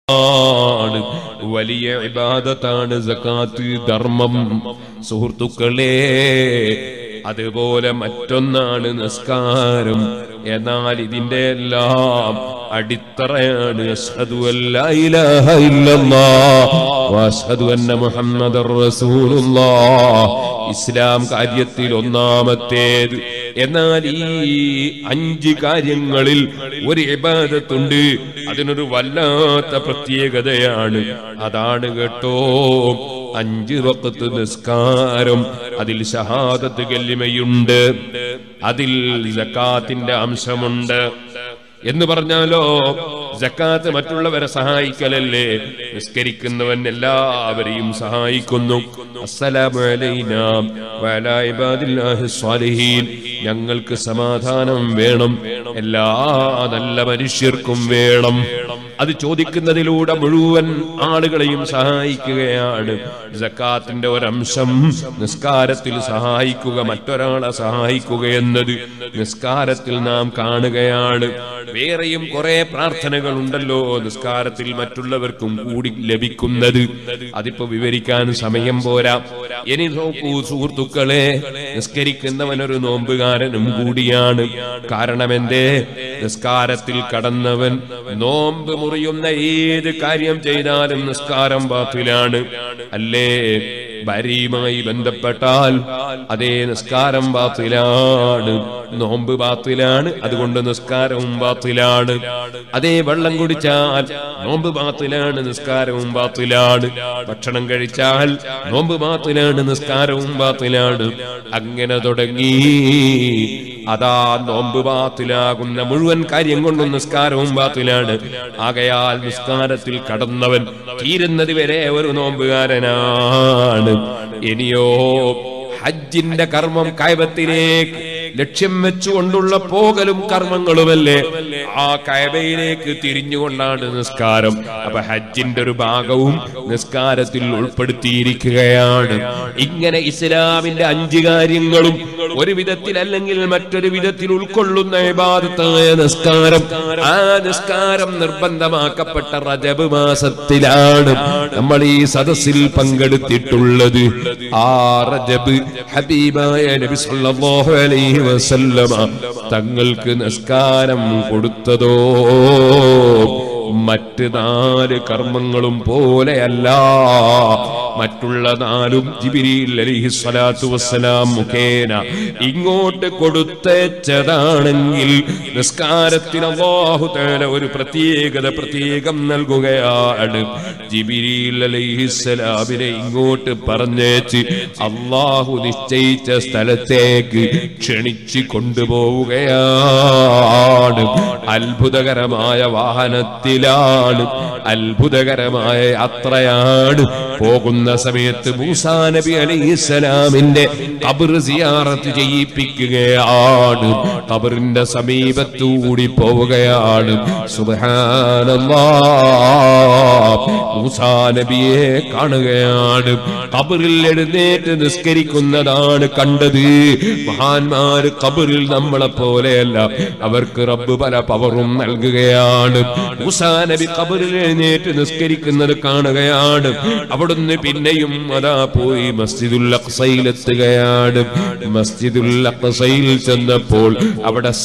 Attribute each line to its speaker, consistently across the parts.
Speaker 1: ആണ് വലിയ ഇബാദത്താണ് സക്കാത്ത് ധർമ്മം സുഹൃത്തുക്കളെ അതുപോലെ മറ്റൊന്നാണ് നിസ്കാരം എന്നാൽ ഇതിന്റെ എല്ലാം അടിത്തറയാണ് അഷ്ഹദു അല്ലാ ഇലാഹ ഇല്ലല്ലാഹ് വഅഷ്ഹദു അന്ന മുഹമ്മദർ റസൂലുള്ളാഹ് ഇസ്ലാം കാര്യത്തിൽ ഒന്നാമത്തേത് എന്നാൽ ഈ അഞ്ച് കാര്യങ്ങളിൽ ഒരു ഇബാദത്തുണ്ട് അതിനൊരു വല്ലാത്ത പ്രത്യേകതയാണ് അതാണ് കേട്ടോ അഞ്ച് വക്കത്ത് നിസ്കാരം അതിൽ ഷഹാദത്ത് കല്ലിമയുണ്ട് അതിൽ സക്കാത്തിന്റെ അംശമുണ്ട് എന്ന് പറഞ്ഞാലോ ജക്കാത്ത് മറ്റുള്ളവരെ സഹായിക്കലല്ലേ നിസ്കരിക്കുന്നവൻ എല്ലാവരെയും സഹായിക്കുന്നു അസ്സലാമു അലൈനാ വഅലാ ഇബാദില്ലാഹി സ്വാലിഹീൻ ഞങ്ങൾക്ക് സമാധാനം വേണം എല്ലാ നല്ല മനുഷ്യർക്കും വേണം അത് ചോദിക്കുന്നതിലൂടെ മുഴുവൻ ആളുകളെയും സഹായിക്കുകയാണ് ജക്കാത്തിന്റെ ഒരംശം നിസ്കാരത്തിൽ സഹായിക്കുക മറ്റൊരാളെ സഹായിക്കുക എന്നത് നിസ്കാരത്തിൽ നാം കാണുകയാണ് വേറെയും കുറെ പ്രാർത്ഥനകൾ ഉണ്ടല്ലോ നിസ്കാരത്തിൽ മറ്റുള്ളവർക്കും കൂടി ലഭിക്കുന്നത് അതിപ്പോ വിവരിക്കാൻ സമയം പോരാ ഇനി നോക്കൂ സുഹൃത്തുക്കളെ നിസ്കരിക്കുന്നവനൊരു നോമ്പുകാരനും കൂടിയാണ് കാരണം എന്തേ നിസ്കാരത്തിൽ കടന്നവൻ നോമ്പ് മുറിയുന്ന ഏത് കാര്യം ചെയ്താലും നിസ്കാരം ബാത്തിലാണ് അല്ലേ ഭാര്യയുമായി ബന്ധപ്പെട്ടാൽ അതേ നിസ്കാരം ബാത്തിലാണ് നോമ്പ് ബാത്തിലാണ് അതുകൊണ്ട് നിസ്കാരവും ബാത്തിലാണ് അതേ വെള്ളം കുടിച്ചാൽ നോമ്പ് ബാത്തിലാണ് നിസ്കാരവും ബാത്തിലാണ് ഭക്ഷണം കഴിച്ചാൽ നോമ്പ് ബാത്തിലാണ് നിസ്കാരവും ബാത്തിലാണ് അങ്ങനെ തുടങ്ങി അതാ നോമ്പ് ബാത്തിലാകുന്ന മുഴുവൻ കാര്യം കൊണ്ടും നിസ്കാരവും ബാത്തിലാണ് ആകയാൽ നിസ്കാരത്തിൽ കടന്നവൻ തീരുന്നത് വരെ ഒരു നോമ്പുകാരനാണ് ഇനിയോ ഹജ്ജിന്റെ കർമ്മം കായബത്തിലേക്ക് ലക്ഷ്യം വെച്ചുകൊണ്ടുള്ള പോകലും കർമ്മങ്ങളുമല്ലേ ആ കയബയിലേക്ക് തിരിഞ്ഞുകൊണ്ടാണ് നിസ്കാരം അപ്പൊ ഹജ്ജിന്റെ ഒരു ഭാഗവും നിസ്കാരത്തിൽ ഉൾപ്പെടുത്തിയിരിക്കുകയാണ് ഇങ്ങനെ ഇസ്ലാമിന്റെ അഞ്ച് കാര്യങ്ങളും ഒരു വിധത്തിൽ അല്ലെങ്കിൽ മറ്റൊരു വിധത്തിൽ ഉൾക്കൊള്ളുന്ന ഇബാദത്തായ നിസ്കാരം ആ നിസ്കാരം നിർബന്ധമാക്കപ്പെട്ട റജബ് മാസത്തിലാണ് നമ്മൾ ഈ സദസ്സിൽ പങ്കെടുത്തിട്ടുള്ളത് ആ റജബ് ഹബീബായ നബി സല്ലല്ലാഹു അലൈഹി വസല്ലമ തങ്ങൾക്ക് നിസ്കാരം കൊടുത്തതോ മറ്റ് നാല് കർമ്മങ്ങളും പോലെയല്ല മറ്റുള്ള നാലും ജിബിരിൽ അലിഹി സ്വലാത്തു വസ്സലാം മുഖേന ഇങ്ങോട്ട് കൊടുത്തയച്ചതാണെങ്കിൽ നിസ്കാരത്തിന് അല്ലാഹു തആല ഒരു പ്രത്യേകത പ്രത്യേകം നൽകുകയാണ് ജിബിരിൽ അലൈഹിസ്സലാമിനെ ഇങ്ങോട്ട് പറഞ്ഞേച്ച് അള്ളാഹു നിശ്ചയിച്ച സ്ഥലത്തേക്ക് ക്ഷണിച്ചു കൊണ്ടുപോവുകയാണ് അത്ഭുതകരമായ വാഹനത്തിലാണ് അത്ഭുതകരമായ യാത്രയാണ് പോകുന്ന സമയത്ത് മൂസാ നബി അലൈഹിസ്സലാമിന്റെ ഖബർ സിയാറത്ത് ചെയ്യിപ്പിക്കുകയാണ് ഖബറിന്റെ സമീപത്തൂടി പോവുകയാണ് സുബ്ഹാനല്ലാഹ് മൂസാ നബിയെ കാണുകയാണ് ഖബറിൽ എഴുന്നേറ്റ് നിസ്കരിക്കുന്നതാണ് കണ്ടത് മഹാന്മാര് ഖബറിൽ നമ്മളെ പോലെയല്ല അവർക്ക് റബ്ബ് പല പവറും നൽകുകയാണ് മൂസാ നബി ഖബറിൽ എഴുന്നേറ്റ് നിസ്കരിക്കുന്നത് കാണുകയാണ് അവിടുന്ന് പിന്നെയും അതാ പോയി മസ്ജിദുൽ അഖ്സയിലെത്തുകയാണ് മസ്ജിദുൽ അഖ്സയിൽ ചെന്നപ്പോൾ അവിടെ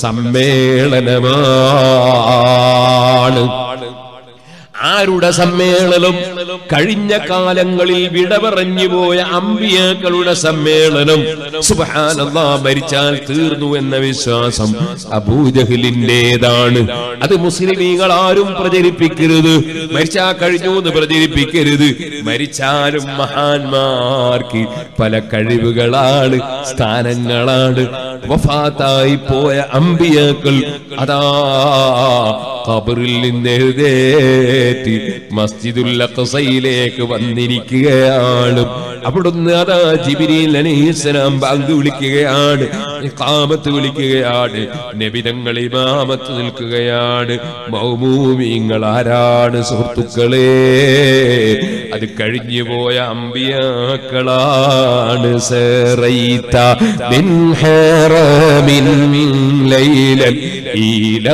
Speaker 1: സമ്മേളനമാണ് ആരുടെ സമ്മേളനം കഴിഞ്ഞ കാലങ്ങളിൽ വിട പറഞ്ഞു പോയ അമ്പിയാക്കളുടെ സമ്മേളനം സുബഹാനല്ലാ മരിച്ചാൽ തീർന്നു എന്ന വിശ്വാസം അബൂജഹലിന്റേതാണ് അത് മുസ്ലിമീങ്ങൾ ആരും പ്രചരിപ്പിക്കരുത് മരിച്ചാൽ കഴിഞ്ഞു എന്ന് പ്രചരിപ്പിക്കരുത് മരിച്ചാലും മഹാന്മാർക്ക് പല കഴിവുകളാണ് സ്ഥാനങ്ങളാണ് വഫാത്തായി പോയ അമ്പിയാക്കൾ അതാ ഖബറിൽ നിന്ന് എഴുതേറ്റ് മസ്ജിദുൽ അഖ്സയിലേക്ക് വന്നിരിക്കുകയാണ് അവിടുന്ന് അതാ ജിബിരിൽ അലൈഹിസ്സലാം ബാങ്ക് വിളിക്കുകയാണ് ഇഖാമത്ത് വിളിക്കുകയാണ് നബിതങ്ങൾ ഇമാമത്ത് നിൽക്കുകയാണ് മൗമൂമിങ്ങൾ ആരാണ് സുഹൃത്തുക്കളെ അത് കഴിഞ്ഞു പോയ അമ്പിയാക്കളാണ് സറൈത്ത മിൻ ഹറമിൻ ലൈലൻ إلى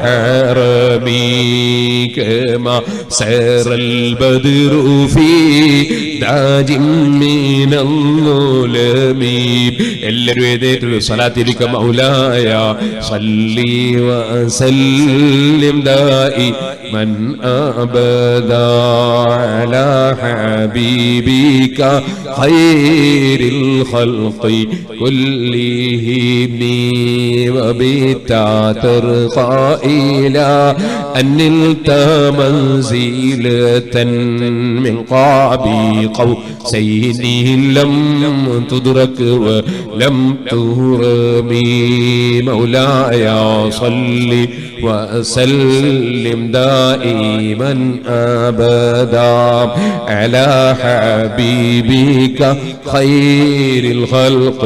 Speaker 1: حرمي كما سار البدر في داج من الظلم എല്ലാവരും ഏതേറ്റൊരു സ്വലാത്തിരിക്ക മൗലായ صلي وسلم دائما أبدا على حبيبك خير الخلق كلهم وبتا ترقى إلى أن نلت منزلة من قاب قوسين لم تدرك ولم ترمي مولاي صل وسلم دائما أبدا على حبيبك خير الخلق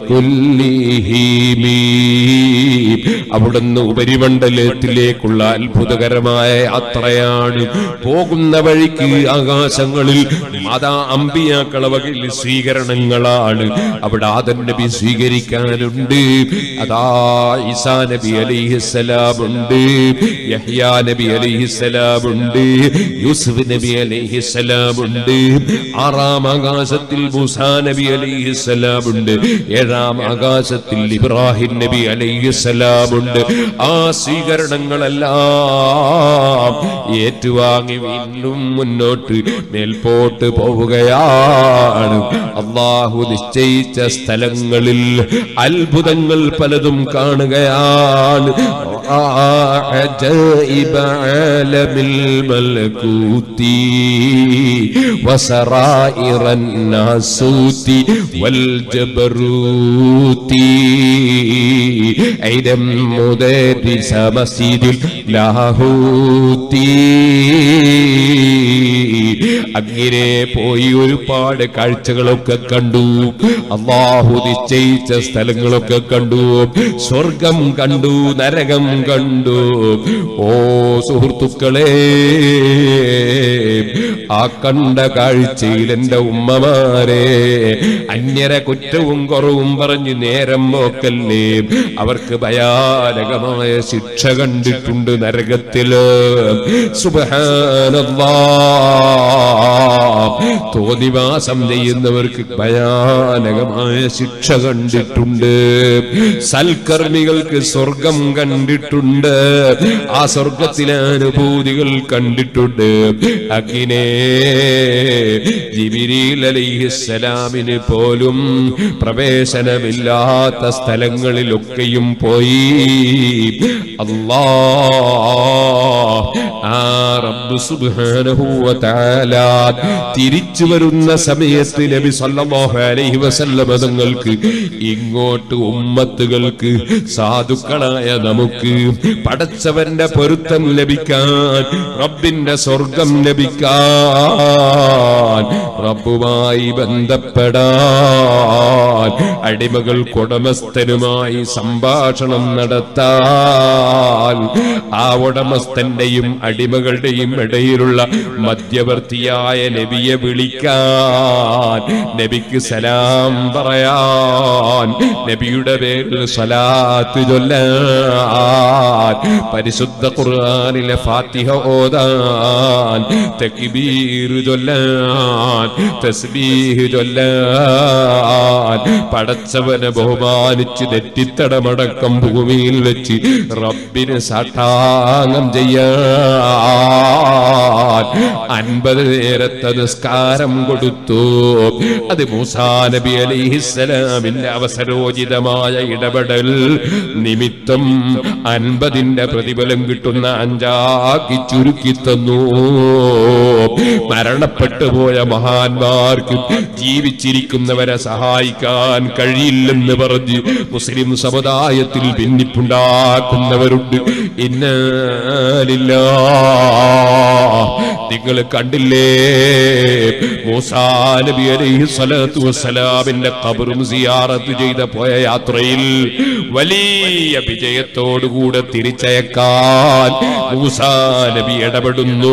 Speaker 1: كلهم അവിടുന്ന് ഉപരിമണ്ഡലത്തിലേക്കുള്ള അത്ഭുതകരമായ യാത്രയാണ് പോകുന്ന വഴിക്ക് ആകാശങ്ങളിൽ മാതാ അമ്പിയാക്കള വകയിൽ സ്വീകരണങ്ങളാണ് അവിടെ ആദം നബി സ്വീകരിക്കാനുണ്ട് അതാ ഈസാ നബി അലൈഹിസ്സലാം ഉണ്ട് യഹ്യാ നബി അലൈഹിസ്സലാം ഉണ്ട് യൂസുഫ് നബി അലൈഹിസ്സലാം ഉണ്ട് ആറാം ആകാശത്തിൽ മൂസാ നബി അലൈഹിസ്സലാം ഉണ്ട് ഏഴാം ആകാശത്തിൽ ഇബ്രാഹിം നബി അലൈഹിസ്സലാം ഉണ്ട് ആ സ്വീകരണങ്ങളെല്ലാം ഏറ്റുവാങ്ങി വീണ്ടും മുന്നോട്ട് മേൽപോട്ട് പോവുകയാണ് അള്ളാഹു നിശ്ചയിച്ച സ്ഥലങ്ങളിൽ അത്ഭുതങ്ങൾ പലതും കാണുകയാണ് عجائب عالم الملكوت وسرائر الناسوت والجبروت عيدا مدرس مسجد اللاهوت അങ്ങനെ പോയി ഒരുപാട് കാഴ്ചകളൊക്കെ കണ്ടു അള്ളാഹു നിശ്ചയിച്ച സ്ഥലങ്ങളൊക്കെ കണ്ടു സ്വർഗം കണ്ടു നരകം കണ്ടു ഓ സുഹൃത്തുക്കളെ ആ കണ്ട കാഴ്ചയിൽ എന്റെ ഉമ്മമാരെ അന്യരെ കുറ്റവും കുറവും പറഞ്ഞ് നേരം നോക്കല്ലേ അവർക്ക് ഭയാനകമായ ശിക്ഷ കണ്ടിട്ടുണ്ട് നരകത്തില് സുബഹാനല്ലാ തോന്നിവാസം ചെയ്യുന്നവർക്ക് ഭയാനകമായ ശിക്ഷ കണ്ടിട്ടുണ്ട് സൽക്കർമ്മികൾക്ക് സ്വർഗം കണ്ടിട്ടുണ്ട് ആ സ്വർഗത്തിലെ അനുഭൂതികൾ കണ്ടിട്ടുണ്ട് അങ്ങിനെ ജിബിരിൽ അലിഹിസ്സലാമിന് പോലും പ്രവേശനമില്ലാത്ത സ്ഥലങ്ങളിലൊക്കെയും പോയി അല്ലാ ആ റബ്ബ് സുബ്ഹാനഹു വ തആല തിരിച്ചു വരുന്ന സമയത്ത് നബി സല്ലല്ലാഹു അലൈഹി വസല്ലമ തങ്ങൾക്ക് ഇങ്ങോട്ട് ഉമ്മത്തുകൾക്ക് സാധുക്കളായ നമുക്ക് പടച്ചവന്റെ പൊരുത്തം ലഭിക്കാൻ റബ്ബിന്റെ സ്വർഗം ലഭിക്കാൻ റബ്ബുമായി ബന്ധപ്പെടാൻ അടിമകൾ ഉടമസ്ഥനുമായി സംഭാഷണം നടത്താൻ ആ ഉടമസ്ഥന്റെയും അടിമകളുടെയും ഇടയിലുള്ള മധ്യവർത്തിയായ നബിയെ വിളിക്കാൻ നബിക്ക് സലാം പറയാൻ നബിയുടെ പേരിൽ സ്വലാത്ത് ചൊല്ലാൻ പരിശുദ്ധ ഖുർആനിലെ ഫാത്തിഹ ഓതാൻ തക്ബീർ ചൊല്ലാൻ തസ്ബീഹ് ചൊല്ലാൻ പടച്ചവനെ ബഹുമാനിച്ച് നെറ്റിത്തടമടക്കം ഭൂമിയിൽ വെച്ച് റബ്ബിന് സാഷ്ടാംഗം ചെയ്യാൻ അൻപത് നേരത്തെ നിസ്കാരം കൊടുത്തു അത് മൂസാ നബി അലിഹിസ്സലാമിന്റെ അവസരോചിതമായ ഇടപെടൽ നിമിത്തം അൻപതിന്റെ പ്രതിഫലം കിട്ടുന്ന അഞ്ചാക്കി ചുരുക്കി തന്നു മരണപ്പെട്ടു പോയ മഹാന്മാർക്ക് ജീവിച്ചിരിക്കുന്നവരെ സഹായിക്കാൻ കഴിയില്ലെന്ന് പറഞ്ഞ് മുസ്ലിം സമുദായത്തിൽ ഭിന്നിപ്പുണ്ടാക്കുന്നവരുണ്ട് ഇന്നാലില്ല നിങ്ങൾ കണ്ടില്ലേ മൂസാ നബി അലൈഹി സ്വലാത്തു വസ്സലാമിന്റെ ഖബറും സിയാറത്ത് ചെയ്ത പോയ യാത്രയിൽ വലിയ വിജയത്തോടുകൂടെ തിരിച്ചയക്കാൻ മൂസാ നബി ഇടപെടുന്നു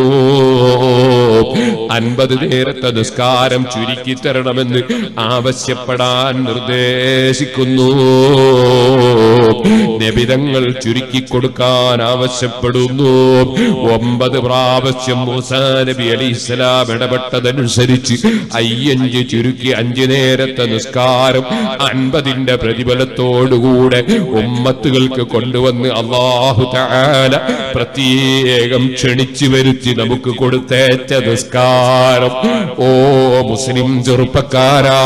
Speaker 1: അൻപത് നേരത്തെ നിസ്കാരം ചുരുക്കി തരണമെന്ന് ആവശ്യപ്പെടാൻ നിർദ്ദേശിക്കുന്നു നബിതങ്ങൾ ചുരുക്കി കൊടുക്കാൻ ആവശ്യപ്പെടുന്നു ഒമ്പത് പ്രാവശ്യം മൂസാ നബി അലി ഇസ്ലാം ഇടപെട്ടതനുസരിച്ച് അയ്യഞ്ച് ചുരുക്കി അഞ്ചു നേരത്തെ നിസ്കാരം അൻപതിന്റെ പ്രതിഫലത്തോടുകൂടെ ഉമ്മത്തുകൾക്ക് കൊണ്ടുവന്ന് അള്ളാഹു തആല പ്രത്യേകം ക്ഷണിച്ചു വരുത്തി നമുക്ക് കൊടുത്തേച്ച നിസ്കാരം ഓ മുസ്ലിം ചെറുപ്പക്കാരാ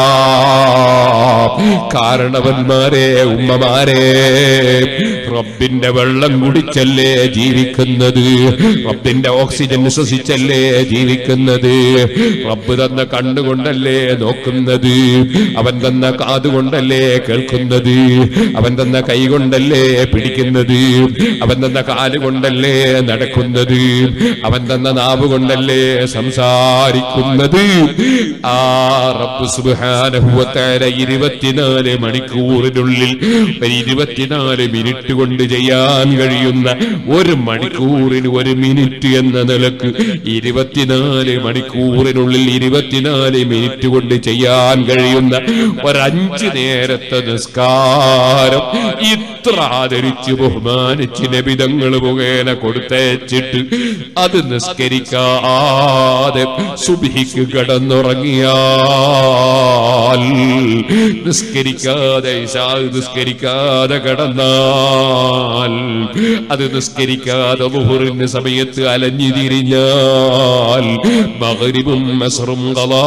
Speaker 1: കാരണവന്മാരെ ഉമ്മമാരെ റബ്ബിന്റെ വെള്ളം കുടിച്ചല്ലേ ജീവിക്കുന്നത് റബ്ബിന്റെ ഓക്സിജൻ ശ്വസിച്ചല്ലേ ജീവിക്കുന്നത് റബ്ബ് തന്ന കണ്ണുകൊണ്ടല്ലേ നോക്കുന്നത് അവൻ തന്ന കാതുകൊണ്ടല്ലേ കേൾക്കുന്നത് അവൻ തന്ന കൈ കൊണ്ടല്ലേ പിടിക്കുന്നത് അവൻ തന്ന കാലുകൊണ്ടല്ലേ നടക്കുന്നത് അവൻ തന്ന നാവ് കൊണ്ടല്ലേ സംസാരിക്കുന്നത് ആ റബ്ബ് സുബ്ഹാനഹു വ തആല ഇരുപത്തിനാല് മണിക്കൂറിനുള്ളിൽ ഒരു ഇരുപത്തിനാല് മിനിറ്റ് കൊണ്ട് ചെയ്യാൻ കഴിയുന്ന ഒരു മണിക്കൂറിന് ഒരു മിനിറ്റ് എന്ന നിലക്ക് ഇരുപത്തിനാല് മണിക്കൂറിനുള്ളിൽ ഇരുപത്തിനാല് മിനിറ്റ് കൊണ്ട് ചെയ്യാൻ കഴിയുന്ന ഒരഞ്ച് നേരത്തെ നിസ്കാരം ഇത്ര ആദരിച്ച് ബഹുമാനിച്ച് നബിതങ്ങൾ മുഖേന കൊടുത്തയച്ചിട്ട് അത് നിസ്കരിക്കാതെ സുബിഹിക്ക് കടന്നുറങ്ങിയാൽ നിസ്കരിക്കാതെ ഇശാ നിസ്കരിക്കാതെ കടന്നാൽ അത് നിസ്കരിക്കാതെ മുഹുറിന്റെ സമയത്ത് അലഞ്ഞു തിരിഞ്ഞാൽ മകരിവും മസറും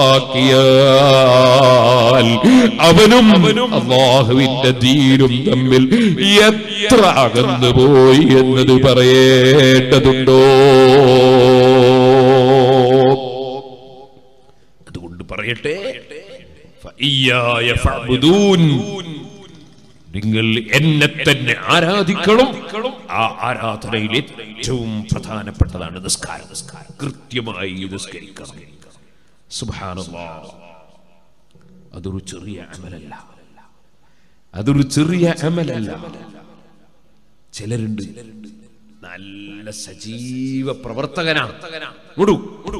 Speaker 1: കളാക്കിയാൽ അവനും അള്ളാഹുവിന്റെ ധീരും തമ്മിൽ എത്ര അകന്നു പോയി എന്നത് പറയേണ്ടതുണ്ടോ അതുകൊണ്ട് പറയട്ടെ ഫഇയ്യായ ഫഅ്ബുദൂൻ. നിങ്ങൾ എന്നെ തന്നെ ആരാധിക്കണം ആ ആരാധനയിൽ ഏറ്റവും പ്രധാനപ്പെട്ടതാണ് നിസ്കാരം നിസ്കാരം കൃത്യമായി നിസ്കരിക്കണം സുബ്ഹാനല്ലാഹ് അതൊരു ചെറിയ അമലല്ല അതൊരു ചെറിയ അമലല്ല ചിലരുണ്ട് നല്ല സജീവ പ്രവർത്തകനാണ് മുടു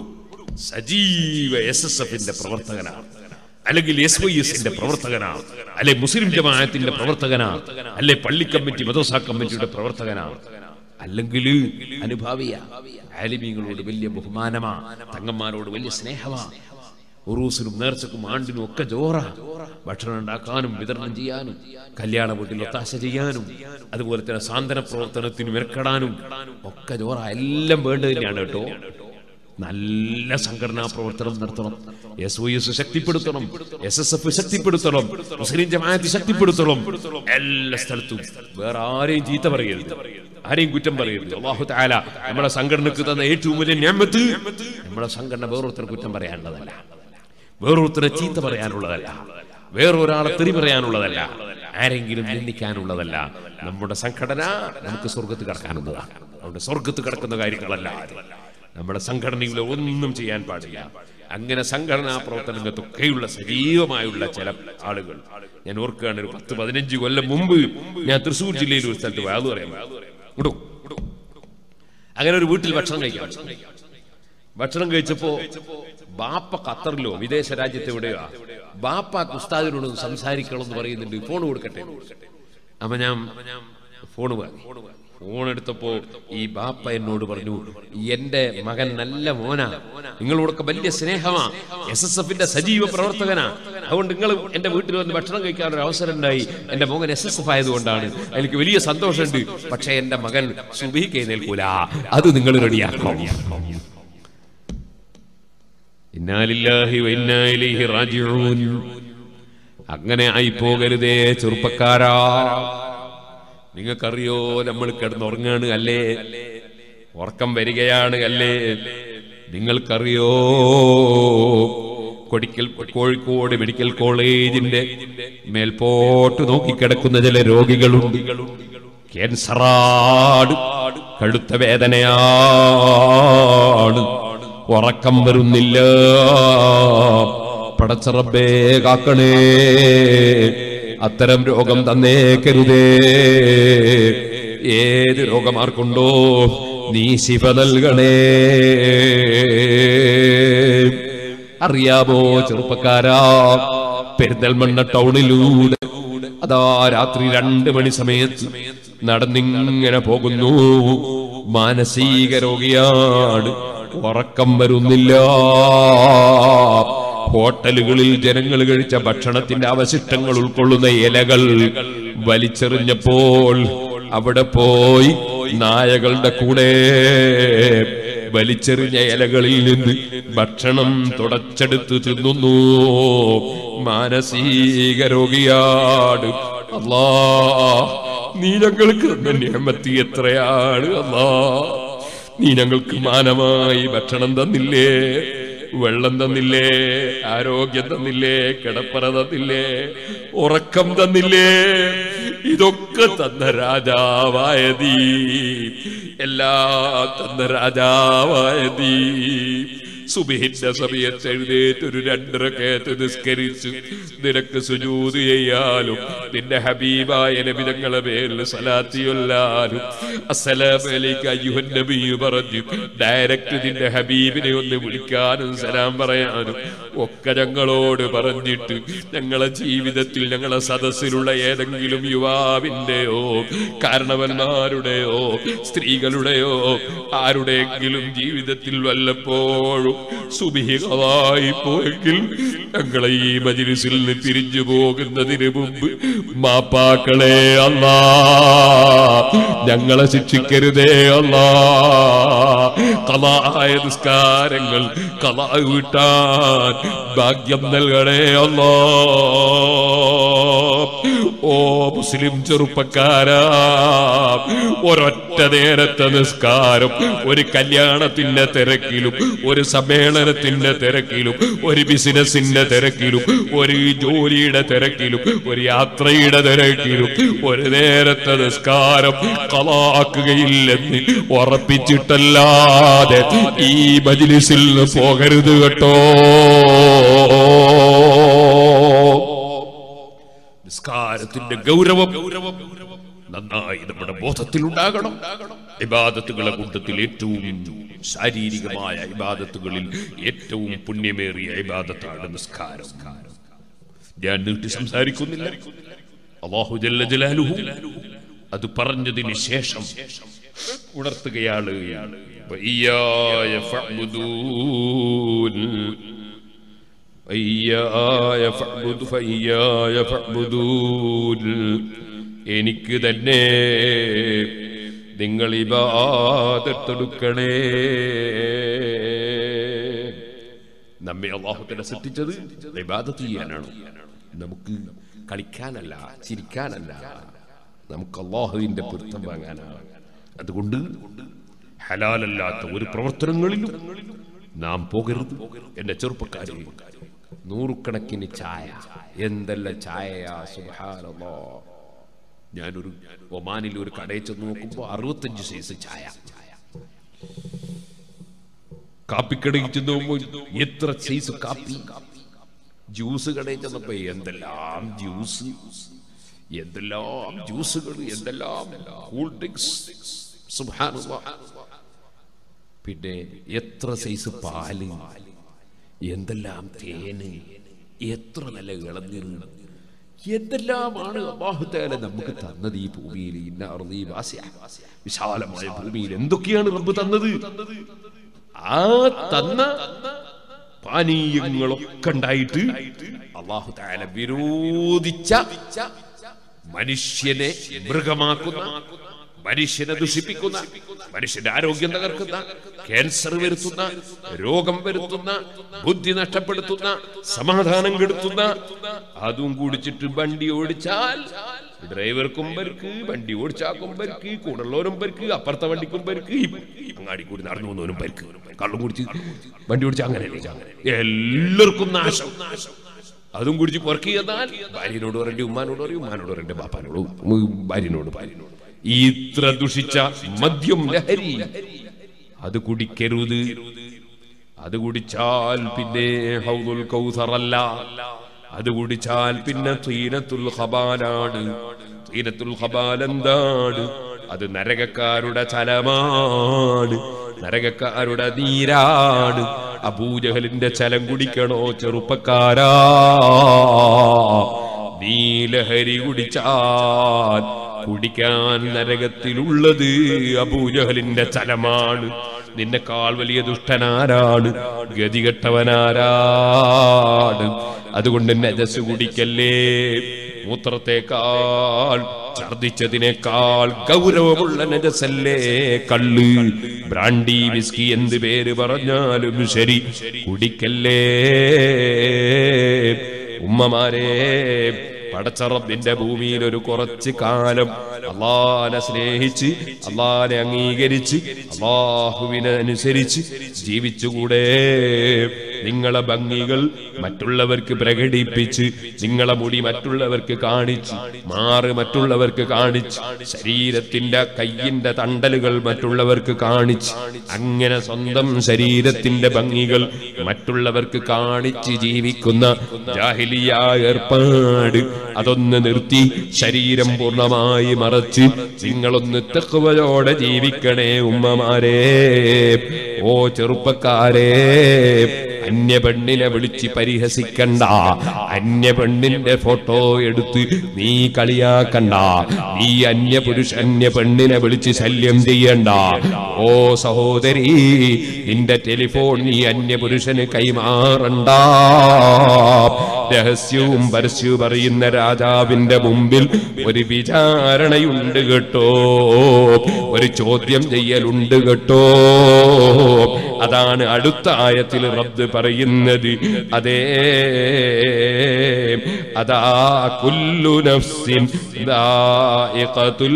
Speaker 1: സജീവ എസ് എസ് എഫിന്റെ പ്രവർത്തകനാണ് അല്ലെങ്കിൽ എസ് വൈ എസിന്റെ പ്രവർത്തകനാണ് അല്ലെ മുസ്ലിം ജമാഅത്തിന്റെ പ്രവർത്തകനാണ് അല്ലെ പള്ളി കമ്മിറ്റി മദോസ കമ്മിറ്റിയുടെ പ്രവർത്തകനാണ് അല്ലെങ്കിൽ അനുഭാവിയ ആലിമീങ്ങളോട് വലിയ ബഹുമാനമാ തങ്ങന്മാരോട് വലിയ സ്നേഹമാ ഉറൂസിനും നേർച്ചക്കും ആണ്ടിനും ഒക്കെ ജോറ ഭക്ഷണം ഉണ്ടാക്കാനും വിതരണം ചെയ്യാനും കല്യാണ വീട്ടിൽ ഒത്താശ ചെയ്യാനും അതുപോലെ തന്നെ സാന്ത്വന പ്രവർത്തനത്തിന് മെനക്കെടാനും ഒക്കെ ജോറ എല്ലാം വേണ്ടത് തന്നെയാണ് കേട്ടോ നല്ല സംഘടനാ പ്രവർത്തനം നടത്തണം എസ് ഒ എസ് ശക്തിപ്പെടുത്തണം എസ് എസ് എഫ് ശക്തിപ്പെടുത്തണം മുസ്ലിം ജമാഅത്ത് ശക്തിപ്പെടുത്തണം എല്ലാ സ്ഥലത്തും വേറെ ആരെയും ചീത്ത പറയരുത് ആരെയും കുറ്റം പറയരുത് അള്ളാഹു താല നമ്മുടെ സംഘടനക്ക് തന്ന ഏറ്റവും വലിയ ഞാമത്ത് നമ്മുടെ സംഘടന വേറൊരുത്തർ കുറ്റം പറയാനുള്ളതല്ല വേറൊരുത്തരെ ചീത്ത പറയാനുള്ളതല്ല വേറൊരാളെ തെറി പറയാനുള്ളതല്ല ആരെങ്കിലും നിന്ദിക്കാനുള്ളതല്ല നമ്മുടെ സംഘടന നമുക്ക് സ്വർഗത്ത് കിടക്കാനുള്ളതാണ് അതുകൊണ്ട് സ്വർഗത്ത് കിടക്കുന്ന കാര്യങ്ങളല്ല ഇത്. നമ്മുടെ സംഘടനയിൽ ഒന്നും ചെയ്യാൻ പാടില്ല അങ്ങനെ സംഘടനാ പ്രവർത്തനങ്ങൾക്കൊക്കെയുള്ള സജീവമായുള്ള ചില ആളുകൾ ഞാൻ ഓർക്കുകയാണ് ഒരു പത്ത് പതിനഞ്ച് കൊല്ലം മുമ്പ് ഞാൻ തൃശ്ശൂർ ജില്ലയിൽ ഒരു സ്ഥലത്ത് വാതു പറയാം ഇടും അങ്ങനെ ഒരു വീട്ടിൽ ഭക്ഷണം കഴിക്കാം ഭക്ഷണം കഴിച്ചപ്പോ ബാപ്പ ഖത്തറിലോ വിദേശ രാജ്യത്ത് എവിടെയോ ബാപ്പ ഉസ്താദിനോട് ഒന്ന് സംസാരിക്കണം എന്ന് പറയുന്നുണ്ട് ഫോൺ കൊടുക്കട്ടെ അപ്പൊ ഞാൻ ഫോൺ വാങ്ങി ഫോൺ എടുത്തപ്പോ ഈ ബാപ്പ എന്നോട് പറഞ്ഞു എന്റെ മകൻ നല്ല മോനാ നിങ്ങളോടൊക്കെ വലിയ സ്നേഹമാ എസ് എസ് എഫിന്റെ സജീവ പ്രവർത്തകനാ അതുകൊണ്ട് നിങ്ങൾ എന്റെ വീട്ടിൽ വന്ന് ഭക്ഷണം കഴിക്കാൻ ഒരു അവസരം ഉണ്ടായി എന്റെ മകൻ എസ് എസ് എഫ് ആയതുകൊണ്ടാണ് എനിക്ക് വലിയ സന്തോഷമുണ്ട് പക്ഷെ എന്റെ മകൻ സുബിക്ക് എഴുന്നേൽക്കൂല അത് നിങ്ങൾ റെഡിയാക്കണം ഇന്നാലില്ലാഹി വ ഇന്നാ ഇലൈഹി റാജിഊൻ അങ്ങനെ ആയി പോകരുതേ ചെറുപ്പക്കാരാ നിങ്ങൾക്കറിയോ നമ്മൾ കിടന്നുറങ്ങാണ് അല്ലേ ഉറക്കം വരികയാണ് അല്ലേ നിങ്ങൾക്കറിയോ കൊടിക്കൽ കോഴിക്കോട് മെഡിക്കൽ കോളേജിന്റെ മേൽപോട്ട് നോക്കിക്കിടക്കുന്ന ചില രോഗികളുണ്ട് ക്യാൻസറാട് കടുത്ത വേദനയാണ് ഉറക്കം വരുന്നില്ല പടച്ചറബേ കാക്കണേ അത്തരം രോഗം തന്നേക്കരുതേ ഏത് രോഗമാർക്കുണ്ടോ നീ ശിവ നൽകണേ അറിയാമോ ചെറുപ്പക്കാരാ പെരിന്തൽമണ്ണ ടൗണിലൂടെ അതാ രാത്രി രണ്ട് മണി സമയത്ത് നടന്നിങ്ങനെ പോകുന്നു മാനസിക രോഗിയാണ് ഉറക്കം വരുന്നില്ല ഹോട്ടലുകളിൽ ജനങ്ങൾ കഴിച്ച ഭക്ഷണത്തിന്റെ അവശിഷ്ടങ്ങൾ ഉൾക്കൊള്ളുന്ന ഇലകൾ വലിച്ചെറിഞ്ഞപ്പോൾ അവിടെ പോയി നായകളുടെ കൂടെ വലിച്ചെറിഞ്ഞ ഇലകളിൽ നിന്ന് ഭക്ഷണം തുടച്ചെടുത്ത് തിന്നുന്നു മാനസിക രോഗിയാണ് അല്ലാ നീ ഞങ്ങൾക്ക് തന്ന നിയമത്തി എത്രയാണ് അല്ലാ നീ ഞങ്ങൾക്ക് മാനമായി ഭക്ഷണം തന്നില്ലേ വെള്ളം തന്നില്ലേ ആരോഗ്യം തന്നില്ലേ കിടപ്പറ തന്നില്ലേ ഉറക്കം തന്നില്ലേ ഇതൊക്കെ തന്ന രാജാവായ നീ എല്ലാം തന്ന രാജാവായ നീ സുബിഹിന്റെ സമയത്ത് എഴുന്നേറ്റ് ഒരു രണ്ടരക്കേത്ത് നിസ്കരിച്ച് നിനക്ക് സുജൂത് ചെയ്യാലും നിന്റെ ഹബീബായ നബിതങ്ങളെ പേരിൽ സലാത്തിയൊല്ലാലും അസ്സലാമലേക്ക് അയ്യുഹൻ നബി പറഞ്ഞു ഡയറക്റ്റ് നിന്റെ ഹബീബിനെ ഒന്ന് വിളിക്കാനും സലാം പറയാനും ഒക്കെ ഞങ്ങളോട് പറഞ്ഞിട്ട് ഞങ്ങളെ ജീവിതത്തിൽ ഞങ്ങളെ സദസ്സിലുള്ള ഏതെങ്കിലും യുവാവിന്റെയോ കാരണവന്മാരുടെയോ സ്ത്രീകളുടെയോ ആരുടെയെങ്കിലും ജീവിതത്തിൽ വല്ലപ്പോഴും സുഭിഹികളായി പോയെങ്കിൽ ഞങ്ങളെ ഈ മജിലിസിൽ നിന്ന് പിരിഞ്ഞു പോകുന്നതിന് മുമ്പ് മാപ്പാക്കളെ അല്ലാ ഞങ്ങളെ ശിക്ഷിക്കരുതേ അല്ലാ കലായ നിസ്കാരങ്ങൾ കലാ വീട്ടാൻ ഭാഗ്യം നൽകണേ അല്ലാ ഓ മുസ്ലിം ചെറുപ്പക്കാരാ ഒരൊറ്റ നേരത്തെ നിസ്കാരം ഒരു കല്യാണത്തിന്റെ തിരക്കിലും ഒരു സമ്മേളനത്തിന്റെ തിരക്കിലും ഒരു ബിസിനസിന്റെ തിരക്കിലും ഒരു ജോലിയുടെ തിരക്കിലും ഒരു യാത്രയുടെ തിരക്കിലും ഒരു നേരത്തെ നിസ്കാരം കളാക്കുകയില്ലെന്ന് ഉറപ്പിച്ചിട്ടല്ലാതെ ഈ മജിലിസിൽ നിന്ന് പോകരുത് കേട്ടോ നിസ്കാരത്തിന്റെ ഗൗരവം ഗൗരവം നന്നായി നമ്മുടെ ബോധത്തിൽ ഉണ്ടാകണം ഇബാദത്തുകളെ കൂട്ടത്തിൽ ഏറ്റവും ശാരീരികമായ ഇബാദത്തുകളിൽ ഏറ്റവും പുണ്യമേറിയ ഇബാദത്താണ് നിസ്കാരം ഞാൻ നീട്ടി സംസാരിക്കുന്നില്ല അള്ളാഹു ജല്ല ജലാലുഹു അത് പറഞ്ഞതിന് ശേഷം ഉണർത്തുകയാണ് വയ്യായ ഫഅ്ബുദൂൻ വയ്യായ ഫഅ്ബുദ് ഫയ്യായ ഫഅ്ബുദൂൻ എനിക്ക് തന്നെ നിങ്ങൾ ഇബാദത്തെടുക്കണേ നമ്മെ അള്ളാഹുത്തിനെ സൃഷ്ടിച്ചത് ഇബാദത്ത് ചെയ്യാനാണ് നമുക്ക് കളിക്കാനല്ല ചിരിക്കാനല്ല നമുക്ക് അള്ളാഹുവിന്റെ പൊരുത്തം വാങ്ങാനാണ് അതുകൊണ്ട് ഹലാലല്ലാത്ത ഒരു പ്രവർത്തനങ്ങളിലും നാം പോകരുത് എന്റെ ചെറുപ്പക്കാരെ നൂറുകണക്കിന് ചായ എന്തെല്ല ചായയാ സുബ്ഹാനല്ലാ ഞാനൊരു ഒമാനിൽ ഒരു കടയിൽ ചെന്ന് നോക്കുമ്പോൾ അറുപത്തഞ്ച് സൈസ് ചായ കാപ്പിക്കടയിൽ ചെന്ന് നോക്കുമ്പോൾ എത്ര സൈസ് കാപ്പി ജ്യൂസ് കടയിൽ ചെന്നപ്പോ എന്തെല്ലാം ജ്യൂസ് എന്തെല്ലാം ജ്യൂസുകൾ എന്തെല്ലാം കൂൾ ഡ്രിങ്ക്സ് സുബ്ഹാനല്ലാഹ് പിന്നെ എത്ര സൈസ് പാല് എന്തെല്ലാം തേന് എത്ര നല്ല ഇളനീര് എന്തെല്ലാമാണ് അള്ളാഹുത്താല നമുക്ക് തന്നത് ഈ ഭൂമിയിൽ ഇന്ന അറുതി വാസ്യ വിശാലമായ ഭൂമിയിൽ എന്തൊക്കെയാണ് റബ്ബ് തന്നത് ആ തന്ന പാനീയങ്ങളൊക്കെ ഉണ്ടായിട്ട് അള്ളാഹു താല വിരോധിച്ച മനുഷ്യനെ മൃഗമാക്കുന്ന മനുഷ്യനെ ദുഷിപ്പിക്കുന്ന മനുഷ്യന്റെ ആരോഗ്യം തകർക്കുന്ന ക്യാൻസർ വരുത്തുന്ന രോഗം വരുത്തുന്ന ബുദ്ധി നഷ്ടപ്പെടുത്തുന്ന സമാധാനം കെടുത്തുന്ന അതും കുടിച്ചിട്ട് വണ്ടി ഓടിച്ചാൽ ഡ്രൈവർക്കും പരിക്ക് വണ്ടി ഓടിച്ചാക്കും പരിക്ക് കൂടുള്ളവരും പരിക്ക് അപ്പുറത്തെ വണ്ടിക്കും പരിക്ക് അങ്ങാടി കൂടി നടന്നു പോകുന്നവനും പരിക്ക് കള്ളും കുടിച്ച് വണ്ടി ഓടിച്ച അങ്ങനെ എല്ലാവർക്കും നാശം അതും കുടിച്ച് പുറക്കി ചെന്നാൽ ഭാര്യനോട് പറയണ്ട ഉമ്മാനോട് പറയും ഉമ്മാനോട് പറയണ്ട ബാപ്പാനോട് ഭാര്യനോട് ഭാര്യനോട് ഇത്ര ദുഷിച്ച മദ്യം ലഹരി അത് കുടിക്കരുത് അത് കുടിച്ചാൽ പിന്നെ ഹൗദുൽ കൗസറല്ല അത് കുടിച്ചാൽ പിന്നെ തീനത്തുൽ ഖബാലാണ് തീനത്തുൽ ഖബാൽ എന്താണ് അത് നരകക്കാരുടെ ചലമാണ് നരകക്കാരുടെ നീരാണ് അബൂജഹലിന്റെ ചലം കുടിക്കണോ ചെറുപ്പക്കാരാ നീ ലഹരി കുടിച്ചാൽ കുടിക്കാൻ നരകത്തിലുള്ളത് അബൂജഹലിന്റെ ചലമാണ് നിന്നെക്കാൾ വലിയ ദുഷ്ടനാരാണ് ഗതികെട്ടവനാരാണ് അതുകൊണ്ട് നജസ് കുടിക്കല്ലേ മൂത്രത്തെക്കാൾ ഛർദിച്ചതിനേക്കാൾ ഗൗരവമുള്ള നജസല്ലേ കള്ള് ബ്രാൻഡി വിസ്കി എന്ത് പേര് പറഞ്ഞാലും ശരി കുടിക്കല്ലേ ഉമ്മമാരെ പടച്ചറബിന്റെ ഭൂമിയിൽ ഒരു കുറച്ച് കാലം അള്ളാനെ സ്നേഹിച്ച് അള്ളാനെ അംഗീകരിച്ച് അള്ളാഹുവിനെ അനുസരിച്ച് ജീവിച്ചുകൂടെ നിങ്ങളെ ഭംഗികൾ മറ്റുള്ളവർക്ക് പ്രകടിപ്പിച്ച് നിങ്ങളെ മുടി മറ്റുള്ളവർക്ക് കാണിച്ച് മാറ് മറ്റുള്ളവർക്ക് കാണിച്ച് ശരീരത്തിന്റെ കയ്യിന്റെ തണ്ടലുകൾ മറ്റുള്ളവർക്ക് കാണിച്ച് അങ്ങനെ സ്വന്തം ശരീരത്തിന്റെ ഭംഗികൾ മറ്റുള്ളവർക്ക് കാണിച്ച് ജീവിക്കുന്ന ജാഹിലിയ ഏർപ്പാട് അതൊന്ന് നിർത്തി ശരീരം പൂർണ്ണമായി മറച്ച് നിങ്ങളൊന്ന് തെക്കുവയോടെ ജീവിക്കണേ ഉമ്മമാരെ ഓ ചെറുപ്പക്കാരെ അന്യ പെണ്ണിനെ വിളിച്ച് പരിഹസിക്കണ്ട അന്യ പെണ്ണിന്റെ ഫോട്ടോ എടുത്ത് നീ കളിയാക്കണ്ട നീ അന്യ പുരുഷ അന്യ പെണ്ണിനെ വിളിച്ച് ശല്യം ചെയ്യണ്ട ഓ സഹോദരി നിന്റെ ടെലിഫോൺ നീ അന്യ പുരുഷന് കൈമാറണ്ട രഹസ്യവും പരസ്യവും പറയുന്ന രാജാവിന്റെ മുമ്പിൽ ഒരു വിചാരണയുണ്ട് കേട്ടോ ഒരു ചോദ്യം ചെയ്യലുണ്ട് കേട്ടോ അതാണ് അടുത്ത ആയത്തിൽ റബ്ദ് പറയുന്നത് അതേ അതാ കുല്ലു നഫ്സിൻ ദായിഖത്തുൽ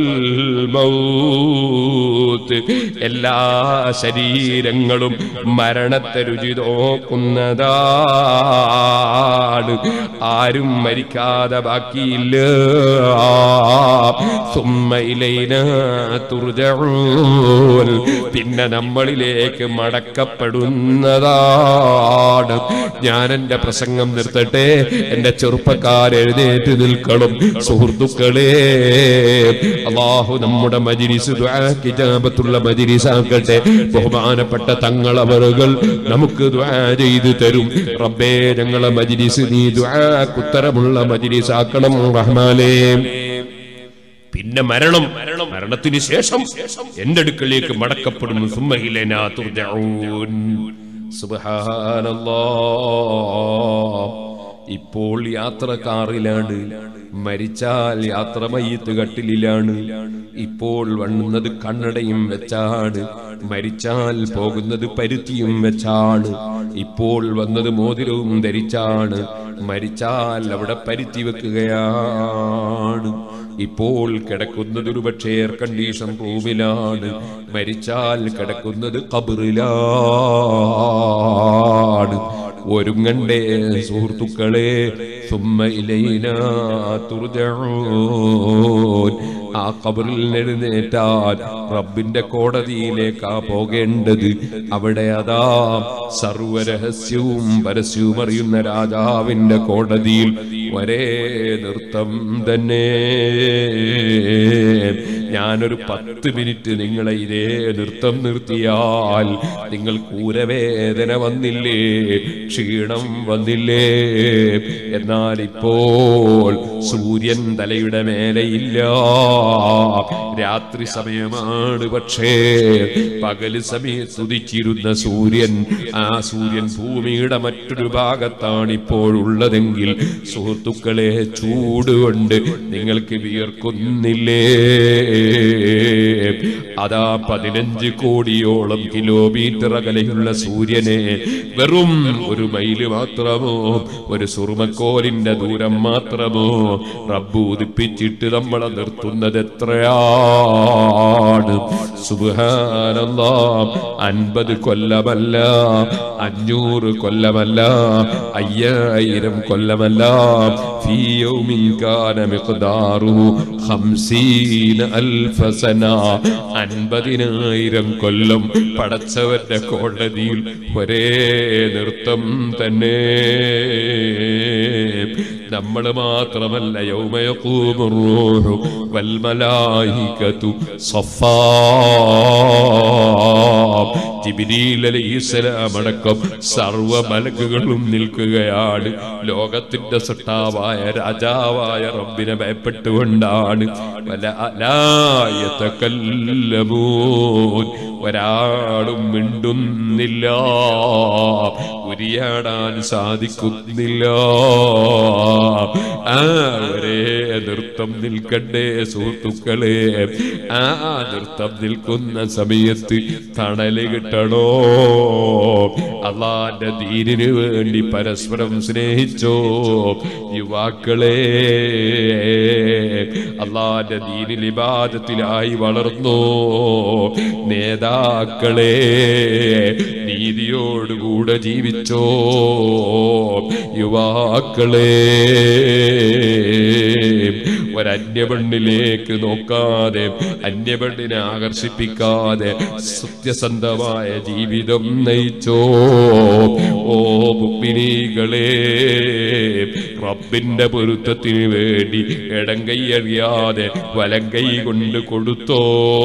Speaker 1: മൗത്ത് എല്ലാ ശരീരങ്ങളും മരണത്തെ രുചി നോക്കുന്നതാണ് ആരും മരിക്കാതെ ബാക്കിയില്ല സുമ്മ ഇലൈന തുർജഊൻ പിന്നെ നമ്മളിലേക്ക് മടക്കപ്പെടുന്നതാണ് ഞാൻ എന്റെ പ്രസംഗം നിർത്തട്ടെ എന്റെ ചെറുപ്പക്കാർ എഴുന്നേറ്റ് നിൽക്കണം സുഹൃത്തുക്കളെ അള്ളാഹു നമ്മുടെ മജിരിസ് കിജാബത്തുള്ള മജിരിസാക്കട്ടെ ബഹുമാനപ്പെട്ട തങ്ങളവറുകൾ നമുക്ക് ദ്വാ ചെയ്തു തരും റബ്ബേ ഞങ്ങളെ മജിരിസ് നീ ദ്വാക്കുത്തരമുള്ള മജിരിസാക്കണം റഹ്മാനേ പിന്നെ മരണം മരണത്തിന് ശേഷം എന്റെ അടുക്കലേക്ക് മടക്കപ്പെടുന്നു സുമ്മഹിലേനാ തുർജഊൻ സുബ്ഹാനല്ലാഹ് ഇപ്പോൾ യാത്ര കാറിലാണ് മരിച്ചാൽ യാത്ര മയ്യത്ത് കട്ടിലിലാണ് ഇപ്പോൾ വണ്ണുന്നത് കണ്ണടയും വെച്ചാണ് മരിച്ചാൽ പോകുന്നത് പരുത്തിയും വെച്ചാണ് ഇപ്പോൾ വന്നത് മോതിരവും ധരിച്ചാണ് മരിച്ചാൽ അവിടെ പരുത്തി വെക്കുകയാണ് ഇപ്പോൾ കിടക്കുന്നത് ഒരു പക്ഷേ എയർ കണ്ടീഷൻ റൂമിലാണ് മരിച്ചാൽ കിടക്കുന്നത് കബറിലാണ് ഒരുങ്ങണ്ടേ സുഹൃത്തുക്കളെ സുമ്മ ഇലൈന തുർജഊൻ ആ കബറിൽ എഴുന്നേറ്റാൽ റബ്ബിന്റെ കോടതിയിലേക്കാ പോകേണ്ടത് അവിടെ അതാ സർവരഹസ്യവും പരസ്യവും അറിയുന്ന രാജാവിന്റെ കോടതിയിൽ ഒരേ നൃത്തം തന്നെ ഞാനൊരു പത്ത് മിനിറ്റ് നിങ്ങളെ ഇതേ നൃത്തം നിർത്തിയാൽ നിങ്ങൾ കൂരവേദന വന്നില്ലേ ക്ഷീണം വന്നില്ലേ എന്നാൽ ഇപ്പോൾ സൂര്യൻ തലയുടെ മേലെയില്ല രാത്രി സമയമാണ് പക്ഷേ പകല് സമയത്ത് ഉദിച്ചിരുന്ന സൂര്യൻ ആ സൂര്യൻ ഭൂമിയുടെ മറ്റൊരു ഭാഗത്താണ് ഇപ്പോഴുള്ളതെങ്കിൽ സുഹൃത്തുക്കളെ ചൂട് കൊണ്ട് നിങ്ങൾക്ക് വിയർക്കുന്നില്ലേ അതാ പതിനഞ്ച് കോടിയോളം കിലോമീറ്റർ അകലെയുള്ള സൂര്യനെ വെറും ഒരു മൈല് മാത്രമോ ഒരു സുറുമക്കോലിന്റെ ദൂരം മാത്രമോ റബ്ബ് ഉദിപ്പിച്ചിട്ട് നമ്മളെ നിർത്തുന്നത് എത്രയാണ് സുബാനല്ലാ അൻപത് കൊല്ലമല്ല അഞ്ഞൂറ് കൊല്ലമല്ല അയ്യായിരം കൊല്ലമല്ല في يوم كان مقداره خمسين ألف سنة അൻപതിനായിരം കൊല്ലം പടച്ചവന്റെ കോടതിയിൽ ഒരേ നൃത്തം തന്നെ നമ്മൾ മാത്രമല്ല യൗമയക്കൂമുറൂഹു വൽമലായികതു സഫാ ജിബിരിൽ അലൈഹിസ്സലാം അടക്കം സർവ മലക്കുകളും നിൽക്കുകയാണ് ലോകത്തിന്റെ സട്ടാവായ രാജാവായ റബ്ബിനെ ഭയപ്പെട്ടുകൊണ്ടാണ് വല അലായത്തക്കല്ലമൂൻ ഒരാളും മിണ്ടുന്നില്ല ഉരിയാടാൻ സാധിക്കുന്നില്ല ആ ഒരേ നൃത്തം നിൽക്കണ്ടേ സുഹൃത്തുക്കളെ ആ നൃത്തം നിൽക്കുന്ന സമയത്ത് തണല് കിട്ടണോ അള്ളാന്റെ ദീനിന് വേണ്ടി പരസ്പരം സ്നേഹിച്ചോ യുവാക്കളെ അള്ളാന്റെ ദീനിൽ ഇബാദത്തിലായി വളർന്നോ നേതാക്കളെ നീതിയോടുകൂടെ ജീവിച്ചോ യുവാക്കളെ ഒരന്യപെണ്ണിലേക്ക് നോക്കാതെ അന്യപെണ്ണിനെ ആകർഷിപ്പിക്കാതെ സത്യസന്ധമായ ജീവിതം നയിച്ചോ ഓ മുഗ്മിനീകളെ റബ്ബിന്റെ പൊരുത്തത്തിന് വേണ്ടി ഇടം കൈ അറിയാതെ വലം കൈ കൊണ്ട് കൊടുത്തോ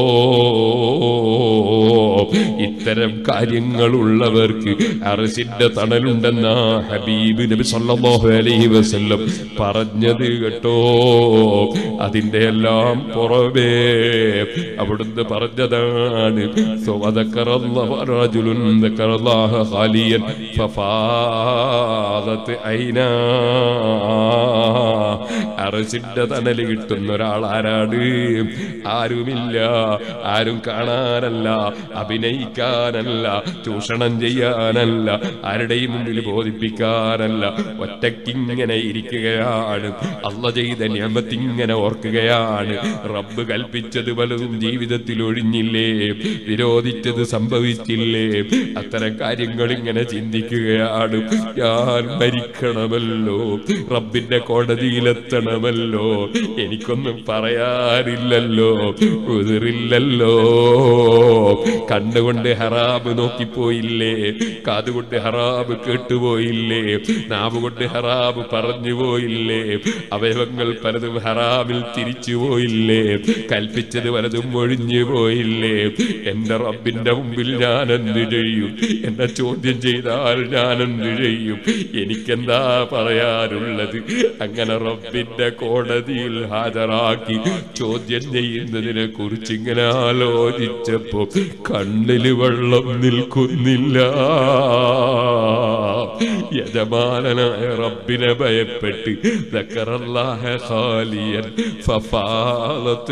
Speaker 1: ഇത്തരം കാര്യങ്ങളുള്ളവർക്ക് അറസിന്റെ തണലുണ്ടെന്ന ഹബീബ് നബി സല്ലല്ലാഹു അലൈഹി വസല്ലം പറഞ്ഞത് കേട്ടോ അതിന്റെ എല്ലാം പുറമേ അവിടുന്ന് പറഞ്ഞതാണ് സ്വതക്കറല്ലാഹു റജുലുൻ ദക്കറല്ലാഹ ഖാലിയൻ ഫഫാദത്ത് ഐനാ അറസിന്റെ തണല് കിട്ടുന്ന ഒരാൾ ആരാണ് ആരുമില്ല ആരും കാണാനല്ല അഭിനയിക്കാനല്ല ചൂഷണം ചെയ്യാനല്ല ആരുടെയും മുമ്പിൽ ബോധിപ്പിക്കാനല്ല ഒറ്റക്കിങ്ങനെ ഇരിക്കുകയാണ് അല്ല ചെയ്ത നിയമത്തിങ്ങനെ ഓർക്കുകയാണ് റബ്ബ് കൽപ്പിച്ചത് പലതും ജീവിതത്തിൽ ഒഴിഞ്ഞില്ലേ വിരോധിച്ചത് സംഭവിച്ചില്ലേ അത്തരം കാര്യങ്ങൾ ഇങ്ങനെ ചിന്തിക്കുകയാണ് ഞാൻ മരിക്കണമല്ലോ റബ്ബിന്റെ കോടതിയിലെത്തണമല്ലോ എനിക്കൊന്നും പറയാനില്ലല്ലോ ഉതിറില്ലല്ലോ കണ്ണുകൊണ്ട് ഹറാബ് നോക്കിപ്പോയില്ലേ കാതുകൊണ്ട് ഹറാബ് കേട്ടുപോയില്ലേ നാവ് കൊണ്ട് ഹറാബ് പറഞ്ഞു പോയില്ലേ അവയവങ്ങൾ പലതും ഹറാമിൽ തിരിച്ചു പോയില്ലേ കൽപ്പിച്ചത് പലതും ഒഴിഞ്ഞു പോയില്ലേ എന്റെ റബ്ബിന്റെ മുമ്പിൽ ഞാൻ എന്ത് ചെയ്യും എന്നെ ചോദ്യം ചെയ്താൽ ഞാൻ എന്ത് ചെയ്യും എനിക്കെന്താ പറയാനുള്ളത് അങ്ങനെ റബ്ബിന്റെ കോടതിയിൽ ഹാജരാക്കി ചോദ്യം ചെയ്യുന്നതിനെ കുറിച്ച് ഇങ്ങനെ ആലോചിച്ചപ്പോ കണ്ണില് വെള്ളം നിൽക്കുന്നില്ല യജമാനനായ റബ്ബിനെ ഭയപ്പെട്ട് ذكرالله خاليا ففاضت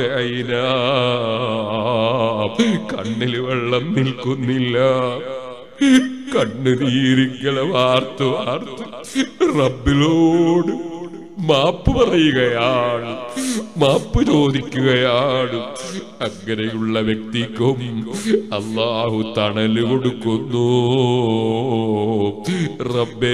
Speaker 1: عيناه കണ്ണിൽ വെള്ളം നിൽക്കുന്നില്ല കണ്ണുനീരിങ്ങളെ വാർത്തു വാർത്തു റബ്ബിലോട് മാപ്പ് പറയുകയാണ് മാപ്പ് ചോദിക്കുകയാണ് അങ്ങനെയുള്ള വ്യക്തിക്കും അള്ളാഹു തണല് കൊടുക്കുന്നു റബ്ബേ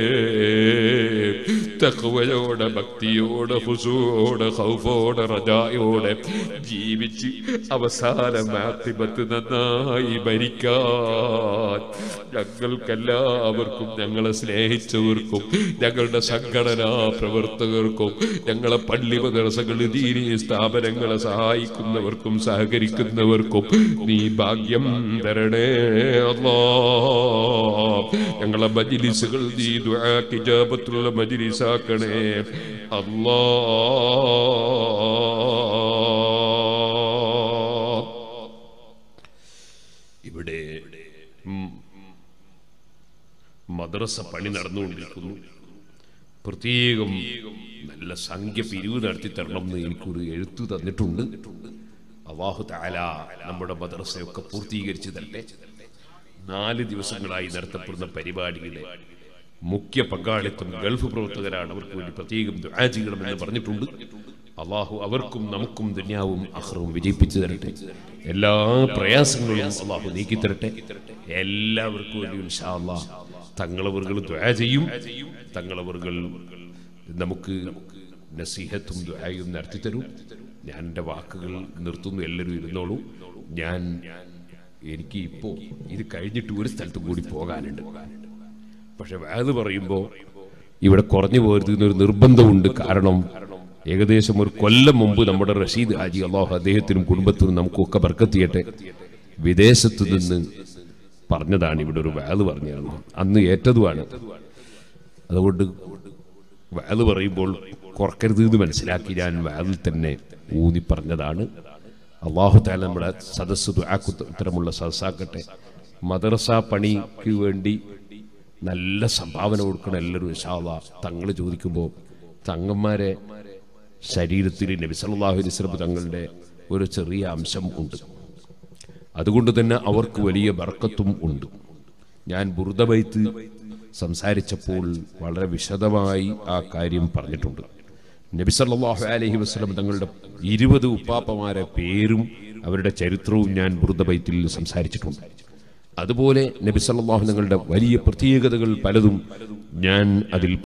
Speaker 1: തഖ്വയോടെ ഭക്തിയോടെ ഹുസൂടെ ഹൗഫോടെ റജായോടെ ജീവിച്ച് അവസാനം ആത്തിപത്ത് നന്നായി ഭരിക്കാൻ ഞങ്ങൾക്കെല്ലാവർക്കും ഞങ്ങളെ സ്നേഹിച്ചവർക്കും ഞങ്ങളുടെ സംഘടനാ പ്രവർത്തകർക്കും ഞങ്ങളെ പള്ളി മദ്രസകൾ ദീനി സ്ഥാപനങ്ങളെ സഹായിക്കുന്നവർക്കും സഹകരിക്കുന്നവർക്കും നീ ഭാഗ്യം തരണേ അല്ലാ ഞങ്ങളെ മജിലിസുകൾ നീ ദുആക്ക് ഇജാബത്തുള്ള മജിലിസാക്കണേ അല്ലാ ഇവിടെ ഉം, മദ്രസ പണി നടന്നുകൊണ്ടിരിക്കുന്നു പ്രത്യേകം നല്ല സംഖ്യ പിരിവ് നടത്തി തരണം എന്ന് എനിക്കൊരു എഴുത്തു തന്നിട്ടുണ്ട് അള്ളാഹു താല നമ്മുടെ മദ്രസയൊക്കെ പൂർത്തീകരിച്ചു തന്നെ നാല് ദിവസങ്ങളായി നടത്തപ്പെടുന്ന പരിപാടിയുടെ മുഖ്യ പങ്കാളിത്തം ഗൾഫ് പ്രവർത്തകരാണ് അവർക്ക് വേണ്ടി പ്രത്യേകം ദുആ ചെയ്യണമെന്ന് പറഞ്ഞിട്ടുണ്ട് അള്ളാഹു അവർക്കും നമുക്കും ദുന്യാവും അഹ്റവും വിജയിപ്പിച്ചു തരട്ടെ എല്ലാ പ്രയാസങ്ങളും അള്ളാഹു നീക്കി തരട്ടെ എല്ലാവർക്കും വേണ്ടി ഇൻഷാ അള്ളാഹ് തങ്ങളവറുകൾ ദ്വാ ചെയ്യും തങ്ങളവറുകൾ നമുക്ക് നസീഹത്തും ദ്വായും നടത്തി തരും ഞാൻ എൻ്റെ വാക്കുകൾ നിർത്തുന്നു എല്ലാവരും ഇരുന്നോളൂ ഞാൻ എനിക്ക് ഇപ്പോൾ ഇത് കഴിഞ്ഞിട്ട് ഒരു സ്ഥലത്തും കൂടി പോകാനുണ്ട് പക്ഷെ വേത് പറയുമ്പോൾ ഇവിടെ കുറഞ്ഞു പോകരുത് എന്നൊരു നിർബന്ധമുണ്ട് കാരണം ഏകദേശം ഒരു കൊല്ലം മുമ്പ് നമ്മുടെ റഷീദ് ഹാജി അള്ളാഹു അദ്ദേഹത്തിനും കുടുംബത്തിനും നമുക്കൊക്കെ ബർക്കത്തിയട്ടെ വിദേശത്ത് നിന്ന് പറഞ്ഞതാണ് ഇവിടെ ഒരു വാത് പറഞ്ഞു തന്നത് അന്ന് ഏറ്റതുമാണ് അതുകൊണ്ട് വാത് പറയുമ്പോൾ കുറക്കരുത് എന്ന് മനസ്സിലാക്കി ഞാൻ വാതിൽ തന്നെ ഊന്നി പറഞ്ഞതാണ് അള്ളാഹു താല നമ്മുടെ സദസ്സ് ദുആക്ക് ഉത്തരമുള്ള സദസ്സാക്കട്ടെ മദ്രസ പണിക്ക് വേണ്ടി നല്ല സംഭാവന കൊടുക്കണം എല്ലാവരും ഇഷാള്ള തങ്ങൾ ചോദിക്കുമ്പോൾ തങ്ങന്മാരെ ശരീരത്തിൽ നബി സല്ലല്ലാഹു അലൈഹി വസല്ലം തങ്ങളുടെ ഒരു ചെറിയ അംശം ഉണ്ട് അതുകൊണ്ട് തന്നെ അവർക്ക് വലിയ ബർക്കത്തും ഉണ്ട് ഞാൻ ബുർദബൈത്ത് സംസാരിച്ചപ്പോൾ വളരെ വിശദമായി ആ കാര്യം പറഞ്ഞിട്ടുണ്ട് നബി സല്ലല്ലാഹു അലൈഹി വസല്ലം തങ്ങളുടെ ഇരുപത് ഉപ്പാപ്പമാരെ പേരും അവരുടെ ചരിത്രവും ഞാൻ ബുർദബൈത്തിൽ സംസാരിച്ചിട്ടുണ്ട് അതുപോലെ നബി സല്ലല്ലാഹു തങ്ങളുടെ വലിയ പ്രത്യേകതകൾ പലതും ഞാൻ അതിൽ